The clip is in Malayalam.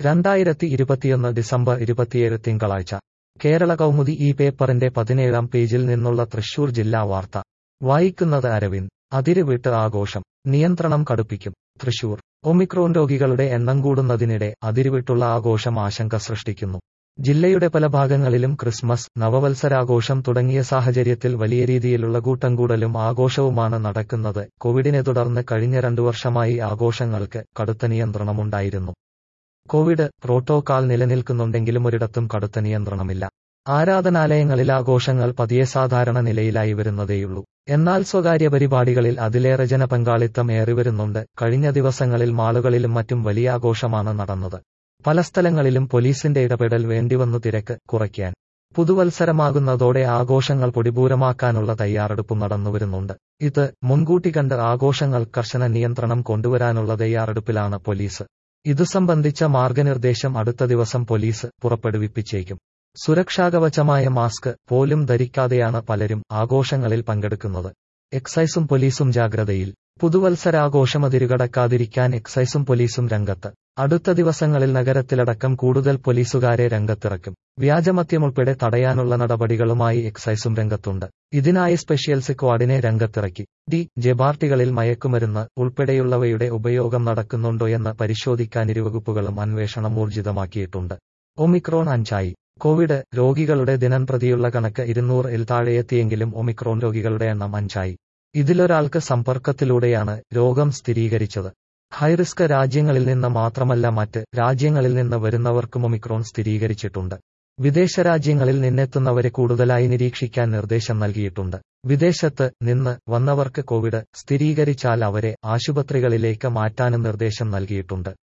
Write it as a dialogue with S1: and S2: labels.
S1: രണ്ടായിരത്തി ഇരുപത്തിയൊന്ന് ഡിസംബർ ഇരുപത്തിയേഴ് തിങ്കളാഴ്ച കേരള കൗമുദി ഈ പേപ്പറിന്റെ പതിനേഴാം പേജിൽ നിന്നുള്ള തൃശൂർ ജില്ലാ വാർത്ത വായിക്കുന്നത് അരവിന്ദ് അതിരുവിട്ട് ആഘോഷം നിയന്ത്രണം കടുപ്പിക്കും തൃശൂർ ഒമിക്രോൺ രോഗികളുടെ എണ്ണം കൂടുന്നതിനിടെ അതിരുവിട്ടുള്ള ആഘോഷം ആശങ്ക സൃഷ്ടിക്കുന്നു ജില്ലയുടെ പല ഭാഗങ്ങളിലും ക്രിസ്മസ് നവവത്സരാഘോഷം തുടങ്ങിയ സാഹചര്യത്തിൽ വലിയ രീതിയിലുള്ള കൂട്ടംകൂടലും ആഘോഷവുമാണ് നടക്കുന്നത് കോവിഡിനെ തുടർന്ന് കഴിഞ്ഞ രണ്ടു വർഷമായി ആഘോഷങ്ങൾക്ക് കടുത്ത നിയന്ത്രണമുണ്ടായിരുന്നു കോവിഡ് പ്രോട്ടോകാൾ നിലനിൽക്കുന്നുണ്ടെങ്കിലും ഒരിടത്തും കടുത്ത നിയന്ത്രണമില്ല ആരാധനാലയങ്ങളിൽ ആഘോഷങ്ങൾ പതിയെ സാധാരണ നിലയിലായി വരുന്നതേയുള്ളൂ എന്നാൽ സ്വകാര്യ പരിപാടികളിൽ അതിലേറെ ജനപങ്കാളിത്തം ഏറിവരുന്നുണ്ട് കഴിഞ്ഞ ദിവസങ്ങളിൽ മാളുകളിലും മറ്റും വലിയ ആഘോഷമാണ് നടന്നത് പല സ്ഥലങ്ങളിലും പോലീസിന്റെ ഇടപെടൽ വേണ്ടിവന്നു തിരക്ക് കുറയ്ക്കാൻ പുതുവത്സരമാകുന്നതോടെ ആഘോഷങ്ങൾ പൊടിപൂരമാക്കാനുള്ള തയ്യാറെടുപ്പും നടന്നുവരുന്നുണ്ട് ഇത് മുൻകൂട്ടി കണ്ട് ആഘോഷങ്ങൾ കർശന നിയന്ത്രണം കൊണ്ടുവരാനുള്ള തയ്യാറെടുപ്പിലാണ് പോലീസ് ഇതു സംബന്ധിച്ച മാർഗനിർദ്ദേശം അടുത്ത ദിവസം പോലീസ് പുറപ്പെടുവിപ്പിച്ചേക്കും സുരക്ഷാകവചമായ മാസ്ക് പോലും ധരിക്കാതെയാണ് പലരും ആഘോഷങ്ങളിൽ പങ്കെടുക്കുന്നത് എക്സൈസും പോലീസും ജാഗ്രതയിൽ പുതുവത്സരാഘോഷമതിരുകടക്കാതിരിക്കാൻ എക്സൈസും പോലീസും രംഗത്ത് അടുത്ത ദിവസങ്ങളിൽ നഗരത്തിലടക്കം കൂടുതൽ പോലീസുകാരെ രംഗത്തിറക്കും വ്യാജമദ്യമുൾപ്പെടെ തടയാനുള്ള നടപടികളുമായി എക്സൈസും രംഗത്തുണ്ട് ഇതിനായി സ്പെഷ്യൽ സ്ക്വാഡിനെ രംഗത്തിറക്കി ഡി ജെ പാർട്ടികളിൽ മയക്കുമരുന്ന് ഉൾപ്പെടെയുള്ളവയുടെ ഉപയോഗം നടക്കുന്നുണ്ടോയെന്ന് പരിശോധിക്കാൻ ഇരുവകുപ്പുകളും അന്വേഷണം ഊർജിതമാക്കിയിട്ടുണ്ട് ഒമിക്രോൺ അഞ്ചായി കോവിഡ് രോഗികളുടെ ദിനംപ്രതിയുള്ള കണക്ക് ഇരുന്നൂറിൽ താഴെയെത്തിയെങ്കിലും ഒമിക്രോൺ രോഗികളുടെ എണ്ണം അഞ്ചായി ഇതിലൊരാൾക്ക് സമ്പർക്കത്തിലൂടെയാണ് രോഗം സ്ഥിരീകരിച്ചത് ഹൈറിസ്ക് രാജ്യങ്ങളിൽ നിന്ന് മാത്രമല്ല മറ്റ് രാജ്യങ്ങളിൽ നിന്ന് വരുന്നവർക്കും ഒമിക്രോൺ സ്ഥിരീകരിച്ചിട്ടുണ്ട് വിദേശ രാജ്യങ്ങളിൽ നിന്നെത്തുന്നവരെ കൂടുതലായി നിരീക്ഷിക്കാൻ നിർദ്ദേശം നൽകിയിട്ടുണ്ട് വിദേശത്ത് നിന്ന് വന്നവർക്ക് കോവിഡ് സ്ഥിരീകരിച്ചാൽ അവരെ ആശുപത്രികളിലേക്ക് മാറ്റാനും നിർദ്ദേശം നൽകിയിട്ടുണ്ട്